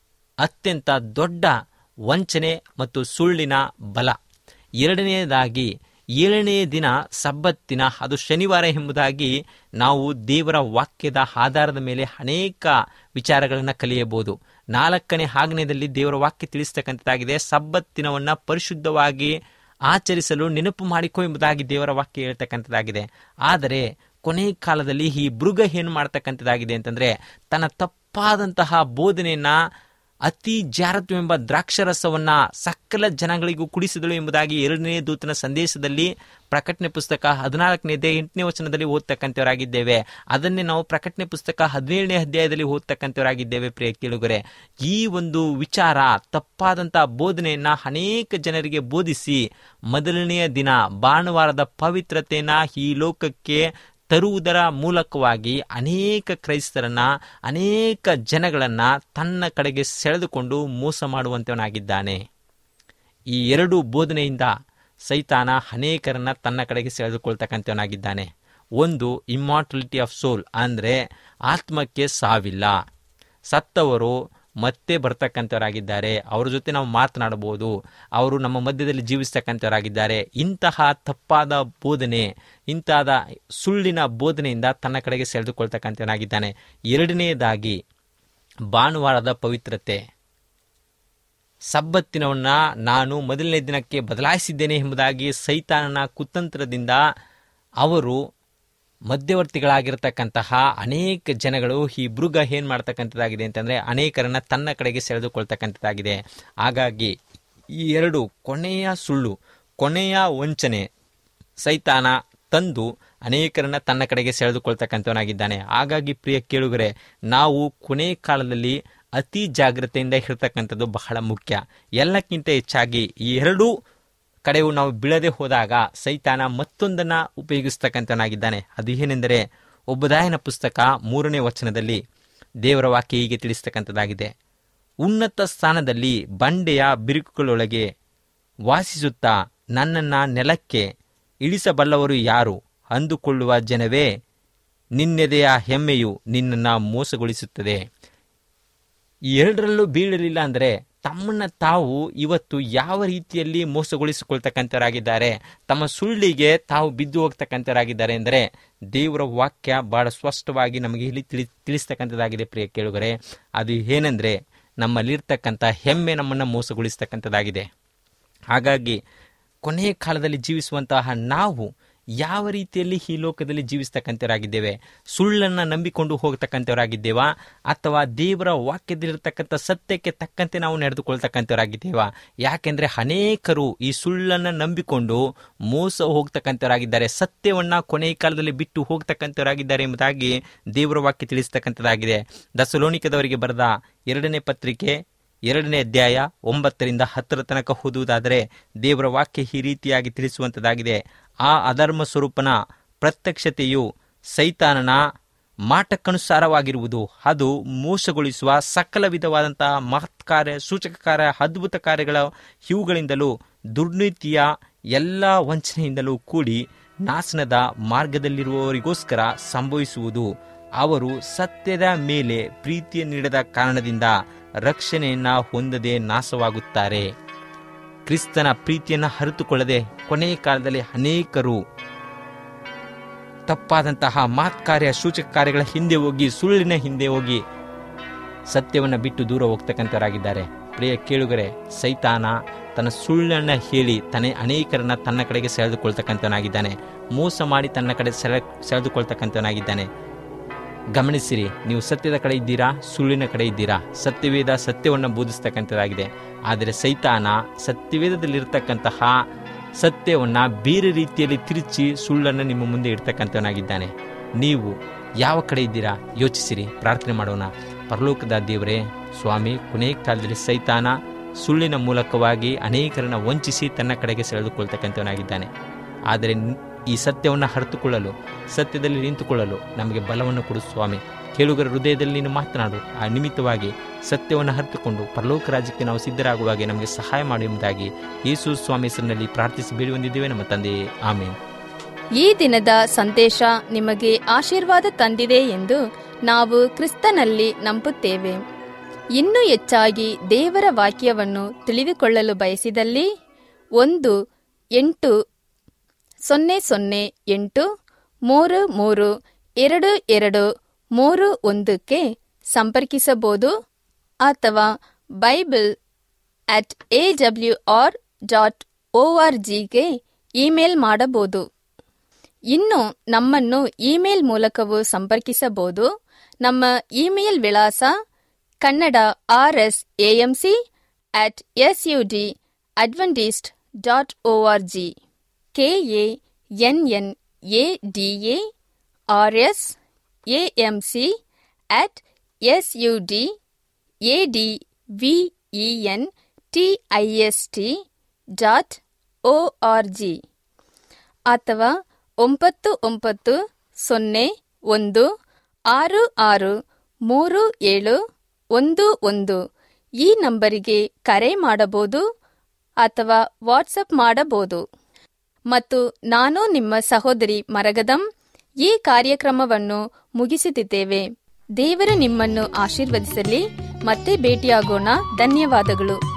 ಅತ್ಯಂತ ದೊಡ್ಡ ವಂಚನೆ ಮತ್ತು ಸುಳ್ಳಿನ ಬಲ ಎರಡನೆಯದಾಗಿ ಏಳನೆಯ ದಿನ ಸಬ್ಬತ್ತಿನ ಅದು ಶನಿವಾರ ಎಂಬುದಾಗಿ ನಾವು ದೇವರ ವಾಕ್ಯದ ಆಧಾರದ ಮೇಲೆ ಅನೇಕ ವಿಚಾರಗಳನ್ನು ಕಲಿಯಬಹುದು ನಾಲ್ಕನೇ ಆಗ್ನೇಯದಲ್ಲಿ ದೇವರ ವಾಕ್ಯ ತಿಳಿಸ್ತಕ್ಕಂಥದ್ದಾಗಿದೆ ಸಬ್ಬತ್ತಿನವನ್ನ ಪರಿಶುದ್ಧವಾಗಿ ಆಚರಿಸಲು ನೆನಪು ಮಾಡಿಕೊ ಎಂಬುದಾಗಿ ದೇವರ ವಾಕ್ಯ ಹೇಳ್ತಕ್ಕಂಥದ್ದಾಗಿದೆ ಆದರೆ ಕೊನೆ ಕಾಲದಲ್ಲಿ ಈ ಮೃಗ ಏನು ಮಾಡ್ತಕ್ಕಂಥದ್ದಾಗಿದೆ ಅಂತಂದ್ರೆ ತನ್ನ ತಪ್ಪಾದಂತಹ ಬೋಧನೆಯನ್ನ ಅತಿ ಜಾರತ್ವವೆಂಬ ದ್ರಾಕ್ಷರಸವನ್ನ ಸಕಲ ಜನಗಳಿಗೂ ಕುಡಿಸಿದಳು ಎಂಬುದಾಗಿ ಎರಡನೇ ದೂತನ ಸಂದೇಶದಲ್ಲಿ ಪ್ರಕಟಣೆ ಪುಸ್ತಕ ಹದಿನಾಲ್ಕನೇ ಎಂಟನೇ ವಚನದಲ್ಲಿ ಓದ್ತಕ್ಕಂಥವರಾಗಿದ್ದೇವೆ ಅದನ್ನೇ ನಾವು ಪ್ರಕಟಣೆ ಪುಸ್ತಕ ಹದಿನೇಳನೇ ಅಧ್ಯಾಯದಲ್ಲಿ ಓದ್ತಕ್ಕಂಥವರಾಗಿದ್ದೇವೆ ಪ್ರಿಯ ಕೇಳುಗರೆ ಈ ಒಂದು ವಿಚಾರ ತಪ್ಪಾದಂತಹ ಬೋಧನೆಯನ್ನ ಅನೇಕ ಜನರಿಗೆ ಬೋಧಿಸಿ ಮೊದಲನೆಯ ದಿನ ಭಾನುವಾರದ ಪವಿತ್ರತೆಯನ್ನ ಈ ಲೋಕಕ್ಕೆ ತರುವುದರ ಮೂಲಕವಾಗಿ ಅನೇಕ ಕ್ರೈಸ್ತರನ್ನ ಅನೇಕ ಜನಗಳನ್ನ ತನ್ನ ಕಡೆಗೆ ಸೆಳೆದುಕೊಂಡು ಮೋಸ ಮಾಡುವಂತವನಾಗಿದ್ದಾನೆ ಈ ಎರಡು ಬೋಧನೆಯಿಂದ ಸೈತಾನ ಅನೇಕರನ್ನ ತನ್ನ ಕಡೆಗೆ ಸೆಳೆದುಕೊಳ್ತಕ್ಕಂಥವನಾಗಿದ್ದಾನೆ ಒಂದು ಇಮ್ಮಾರ್ಟಲಿಟಿ ಆಫ್ ಸೋಲ್ ಅಂದರೆ ಆತ್ಮಕ್ಕೆ ಸಾವಿಲ್ಲ ಸತ್ತವರು ಮತ್ತೆ ಬರ್ತಕ್ಕಂಥವರಾಗಿದ್ದಾರೆ ಅವ್ರ ಜೊತೆ ನಾವು ಮಾತನಾಡಬಹುದು ಅವರು ನಮ್ಮ ಮಧ್ಯದಲ್ಲಿ ಜೀವಿಸ್ತಕ್ಕಂಥವರಾಗಿದ್ದಾರೆ ಇಂತಹ ತಪ್ಪಾದ ಬೋಧನೆ ಇಂತಹದ ಸುಳ್ಳಿನ ಬೋಧನೆಯಿಂದ ತನ್ನ ಕಡೆಗೆ ಸೆಳೆದುಕೊಳ್ತಕ್ಕಂಥವನಾಗಿದ್ದಾನೆ ಎರಡನೆಯದಾಗಿ ಭಾನುವಾರದ ಪವಿತ್ರತೆ ಸಬ್ಬತ್ತಿನವನ್ನ ನಾನು ಮೊದಲನೇ ದಿನಕ್ಕೆ ಬದಲಾಯಿಸಿದ್ದೇನೆ ಎಂಬುದಾಗಿ ಸೈತಾನನ ಕುತಂತ್ರದಿಂದ ಅವರು ಮಧ್ಯವರ್ತಿಗಳಾಗಿರ್ತಕ್ಕಂತಹ ಅನೇಕ ಜನಗಳು ಈ ಮೃಗ ಏನ್ ಮಾಡ್ತಕ್ಕಂಥದ್ದಾಗಿದೆ ಅಂತಂದ್ರೆ ಅನೇಕರನ್ನ ತನ್ನ ಕಡೆಗೆ ಸೆಳೆದುಕೊಳ್ತಕ್ಕಂಥದ್ದಾಗಿದೆ ಹಾಗಾಗಿ ಈ ಎರಡು ಕೊನೆಯ ಸುಳ್ಳು ಕೊನೆಯ ವಂಚನೆ ಸೈತಾನ ತಂದು ಅನೇಕರನ್ನ ತನ್ನ ಕಡೆಗೆ ಸೆಳೆದುಕೊಳ್ತಕ್ಕಂಥವನಾಗಿದ್ದಾನೆ ಹಾಗಾಗಿ ಪ್ರಿಯ ಕೇಳುಗರೆ ನಾವು ಕೊನೆ ಕಾಲದಲ್ಲಿ ಅತಿ ಜಾಗ್ರತೆಯಿಂದ ಇರತಕ್ಕಂಥದ್ದು ಬಹಳ ಮುಖ್ಯ ಎಲ್ಲಕ್ಕಿಂತ ಹೆಚ್ಚಾಗಿ ಈ ಎರಡೂ ಕಡೆಯೂ ನಾವು ಬೀಳದೆ ಹೋದಾಗ ಸೈತಾನ ಮತ್ತೊಂದನ್ನ ಉಪಯೋಗಿಸ್ತಕ್ಕಂಥನಾಗಿದ್ದಾನೆ ಅದು ಏನೆಂದರೆ ಒಬ್ಬದಾಯನ ಪುಸ್ತಕ ಮೂರನೇ ವಚನದಲ್ಲಿ ದೇವರ ವಾಕ್ಯ ಹೀಗೆ ತಿಳಿಸ್ತಕ್ಕಂಥದ್ದಾಗಿದೆ ಉನ್ನತ ಸ್ಥಾನದಲ್ಲಿ ಬಂಡೆಯ ಬಿರುಕುಗಳೊಳಗೆ ವಾಸಿಸುತ್ತಾ ನನ್ನನ್ನ ನೆಲಕ್ಕೆ ಇಳಿಸಬಲ್ಲವರು ಯಾರು ಅಂದುಕೊಳ್ಳುವ ಜನವೇ ನಿನ್ನೆದೆಯ ಹೆಮ್ಮೆಯು ನಿನ್ನನ್ನು ಮೋಸಗೊಳಿಸುತ್ತದೆ ಈ ಎರಡರಲ್ಲೂ ಬೀಳಲಿಲ್ಲ ಅಂದರೆ ತಮ್ಮನ್ನ ತಾವು ಇವತ್ತು ಯಾವ ರೀತಿಯಲ್ಲಿ ಮೋಸಗೊಳಿಸಿಕೊಳ್ತಕ್ಕಂಥವರಾಗಿದ್ದಾರೆ ತಮ್ಮ ಸುಳ್ಳಿಗೆ ತಾವು ಬಿದ್ದು ಹೋಗ್ತಕ್ಕಂಥವರಾಗಿದ್ದಾರೆ ಅಂದರೆ ದೇವರ ವಾಕ್ಯ ಬಹಳ ಸ್ಪಷ್ಟವಾಗಿ ನಮಗೆ ಇಲ್ಲಿ ತಿಳಿ ತಿಳಿಸ್ತಕ್ಕಂಥದ್ದಾಗಿದೆ ಪ್ರಿಯ ಕೇಳುಗರೆ ಅದು ಏನೆಂದರೆ ನಮ್ಮಲ್ಲಿರ್ತಕ್ಕಂಥ ಹೆಮ್ಮೆ ನಮ್ಮನ್ನು ಮೋಸಗೊಳಿಸ್ತಕ್ಕಂಥದ್ದಾಗಿದೆ ಹಾಗಾಗಿ ಕೊನೆಯ ಕಾಲದಲ್ಲಿ ಜೀವಿಸುವಂತಹ ನಾವು ಯಾವ ರೀತಿಯಲ್ಲಿ ಈ ಲೋಕದಲ್ಲಿ ಜೀವಿಸ್ತಕ್ಕಂಥವರಾಗಿದ್ದೇವೆ ಸುಳ್ಳನ್ನು ನಂಬಿಕೊಂಡು ಹೋಗ್ತಕ್ಕಂಥವರಾಗಿದ್ದೇವಾ ಅಥವಾ ದೇವರ ವಾಕ್ಯದಲ್ಲಿರ್ತಕ್ಕಂಥ ಸತ್ಯಕ್ಕೆ ತಕ್ಕಂತೆ ನಾವು ನಡೆದುಕೊಳ್ತಕ್ಕಂಥವರಾಗಿದ್ದೇವಾ ಯಾಕೆಂದ್ರೆ ಅನೇಕರು ಈ ಸುಳ್ಳನ್ನು ನಂಬಿಕೊಂಡು ಮೋಸ ಹೋಗ್ತಕ್ಕಂಥವರಾಗಿದ್ದಾರೆ ಸತ್ಯವನ್ನ ಕೊನೆಯ ಕಾಲದಲ್ಲಿ ಬಿಟ್ಟು ಹೋಗ್ತಕ್ಕಂಥವರಾಗಿದ್ದಾರೆ ಎಂಬುದಾಗಿ ದೇವರ ವಾಕ್ಯ ತಿಳಿಸ್ತಕ್ಕಂಥದ್ದಾಗಿದೆ ದಸಲೋಣಿಕದವರಿಗೆ ಬರೆದ ಎರಡನೇ ಪತ್ರಿಕೆ ಎರಡನೇ ಅಧ್ಯಾಯ ಒಂಬತ್ತರಿಂದ ಹತ್ತರ ತನಕ ಓದುವುದಾದರೆ ದೇವರ ವಾಕ್ಯ ಈ ರೀತಿಯಾಗಿ ತಿಳಿಸುವಂಥದ್ದಾಗಿದೆ ಆ ಅಧರ್ಮ ಸ್ವರೂಪನ ಪ್ರತ್ಯಕ್ಷತೆಯು ಸೈತಾನನ ಮಾಟಕ್ಕನುಸಾರವಾಗಿರುವುದು ಅದು ಮೋಸಗೊಳಿಸುವ ಸಕಲ ವಿಧವಾದಂತಹ ಮಹತ್ ಕಾರ್ಯ ಸೂಚಕ ಕಾರ್ಯ ಅದ್ಭುತ ಕಾರ್ಯಗಳ ಇವುಗಳಿಂದಲೂ ದುರ್ನೀತಿಯ ಎಲ್ಲ ವಂಚನೆಯಿಂದಲೂ ಕೂಡಿ ನಾಶನದ ಮಾರ್ಗದಲ್ಲಿರುವವರಿಗೋಸ್ಕರ ಸಂಭವಿಸುವುದು ಅವರು ಸತ್ಯದ ಮೇಲೆ ಪ್ರೀತಿಯ ನೀಡದ ಕಾರಣದಿಂದ ರಕ್ಷಣೆಯನ್ನ ಹೊಂದದೆ ನಾಶವಾಗುತ್ತಾರೆ ಕ್ರಿಸ್ತನ ಪ್ರೀತಿಯನ್ನು ಅರಿತುಕೊಳ್ಳದೆ ಕೊನೆಯ ಕಾಲದಲ್ಲಿ ಅನೇಕರು ತಪ್ಪಾದಂತಹ ಮಾತ್ಕಾರ್ಯ ಸೂಚಕ ಕಾರ್ಯಗಳ ಹಿಂದೆ ಹೋಗಿ ಸುಳ್ಳಿನ ಹಿಂದೆ ಹೋಗಿ ಸತ್ಯವನ್ನು ಬಿಟ್ಟು ದೂರ ಹೋಗ್ತಕ್ಕಂಥವರಾಗಿದ್ದಾರೆ ಪ್ರಿಯ ಕೇಳುಗರೆ ಸೈತಾನ ತನ್ನ ಸುಳ್ಳನ್ನು ಹೇಳಿ ತನ್ನ ಅನೇಕರನ್ನ ತನ್ನ ಕಡೆಗೆ ಸೆಳೆದುಕೊಳ್ತಕ್ಕಂಥವನಾಗಿದ್ದಾನೆ ಮೋಸ ಮಾಡಿ ತನ್ನ ಕಡೆ ಸೆಳೆ ಸೆಳೆದುಕೊಳ್ತಕ್ಕಂಥವನಾಗಿದ್ದಾನೆ ಗಮನಿಸಿರಿ ನೀವು ಸತ್ಯದ ಕಡೆ ಇದ್ದೀರಾ ಸುಳ್ಳಿನ ಕಡೆ ಇದ್ದೀರಾ ಸತ್ಯವೇದ ಸತ್ಯವನ್ನು ಬೋಧಿಸ್ತಕ್ಕಂಥದ್ದಾಗಿದೆ ಆದರೆ ಸೈತಾನ ಸತ್ಯವೇದದಲ್ಲಿರ್ತಕ್ಕಂತಹ ಸತ್ಯವನ್ನ ಬೇರೆ ರೀತಿಯಲ್ಲಿ ತಿರುಚಿ ಸುಳ್ಳನ್ನು ನಿಮ್ಮ ಮುಂದೆ ಇಡ್ತಕ್ಕಂಥವನಾಗಿದ್ದಾನೆ ನೀವು ಯಾವ ಕಡೆ ಇದ್ದೀರಾ ಯೋಚಿಸಿರಿ ಪ್ರಾರ್ಥನೆ ಮಾಡೋಣ ಪರಲೋಕದ ದೇವರೇ ಸ್ವಾಮಿ ಕೊನೆಯ ಕಾಲದಲ್ಲಿ ಸೈತಾನ ಸುಳ್ಳಿನ ಮೂಲಕವಾಗಿ ಅನೇಕರನ್ನ ವಂಚಿಸಿ ತನ್ನ ಕಡೆಗೆ ಸೆಳೆದುಕೊಳ್ತಕ್ಕಂಥವನಾಗಿದ್ದಾನೆ ಆದರೆ ಈ ಸತ್ಯವನ್ನು ಅರಿತುಕೊಳ್ಳಲು ಸತ್ಯದಲ್ಲಿ ನಿಂತುಕೊಳ್ಳಲು ನಮಗೆ ಬಲವನ್ನು ಕೊಡು ಸ್ವಾಮಿ ಕೇಳುಗರ ಹೃದಯದಲ್ಲಿ ನೀನು ಮಾತನಾಡು ಆ ನಿಮಿತ್ತವಾಗಿ ಸತ್ಯವನ್ನು ಅರಿತುಕೊಂಡು ಪರಲೋಕ ರಾಜ್ಯಕ್ಕೆ ನಾವು ಸಿದ್ಧರಾಗುವಾಗೆ ನಮಗೆ ಸಹಾಯ ಮಾಡಿ ಎಂಬುದಾಗಿ ಯೇಸು ಸ್ವಾಮಿ ಹೆಸರಿನಲ್ಲಿ ಪ್ರಾರ್ಥಿಸಿ ಬೇಡಿ ಹೊಂದಿದ್ದೇವೆ ನಮ್ಮ ತಂದೆಯೇ ಆಮೇಲೆ ಈ ದಿನದ ಸಂದೇಶ ನಿಮಗೆ ಆಶೀರ್ವಾದ ತಂದಿದೆ ಎಂದು ನಾವು ಕ್ರಿಸ್ತನಲ್ಲಿ ನಂಬುತ್ತೇವೆ ಇನ್ನೂ ಹೆಚ್ಚಾಗಿ ದೇವರ ವಾಕ್ಯವನ್ನು ತಿಳಿದುಕೊಳ್ಳಲು ಬಯಸಿದಲ್ಲಿ ಒಂದು ಎಂಟು ಸೊನ್ನೆ ಸೊನ್ನೆ ಎಂಟು ಮೂರು ಮೂರು ಎರಡು ಎರಡು ಮೂರು ಒಂದಕ್ಕೆ ಸಂಪರ್ಕಿಸಬಹುದು ಅಥವಾ Bible at A W R dot O R ಜಿಗೆ ಇಮೇಲ್ ಮಾಡಬಹುದು ಇನ್ನು ನಮ್ಮನ್ನು ಇಮೇಲ್ ಮೂಲಕವೂ ಸಂಪರ್ಕಿಸಬಹುದು ನಮ್ಮ ಇಮೇಲ್ ವಿಳಾಸ Kannada R S A M C at S U D Adventist dot O R G K A N N A D A R S A M C at S U D A D V E N T I S T dot O R G ಅಥವಾ ಒಂಬತ್ತು ಒಂಬತ್ತು ಸೊನ್ನೆ ಒಂದು ಆರು ಆರು ಮೂರು ಏಳು ಒಂದು ಒಂದು ಈ ನಂಬರಿಗೆ ಕರೆ ಮಾಡಬಹುದು ಅಥವಾ ವಾಟ್ಸಪ್ ಮಾಡಬಹುದು ಮತ್ತು ನಾನು ನಿಮ್ಮ ಸಹೋದರಿ ಮರಗದಂ ಈ ಕಾರ್ಯಕ್ರಮವನ್ನು ಮುಗಿಸುತ್ತಿದ್ದೇವೆ ದೇವರು ನಿಮ್ಮನ್ನು ಆಶೀರ್ವದಿಸಲಿ ಮತ್ತೆ ಭೇಟಿಯಾಗೋಣ ಧನ್ಯವಾದಗಳು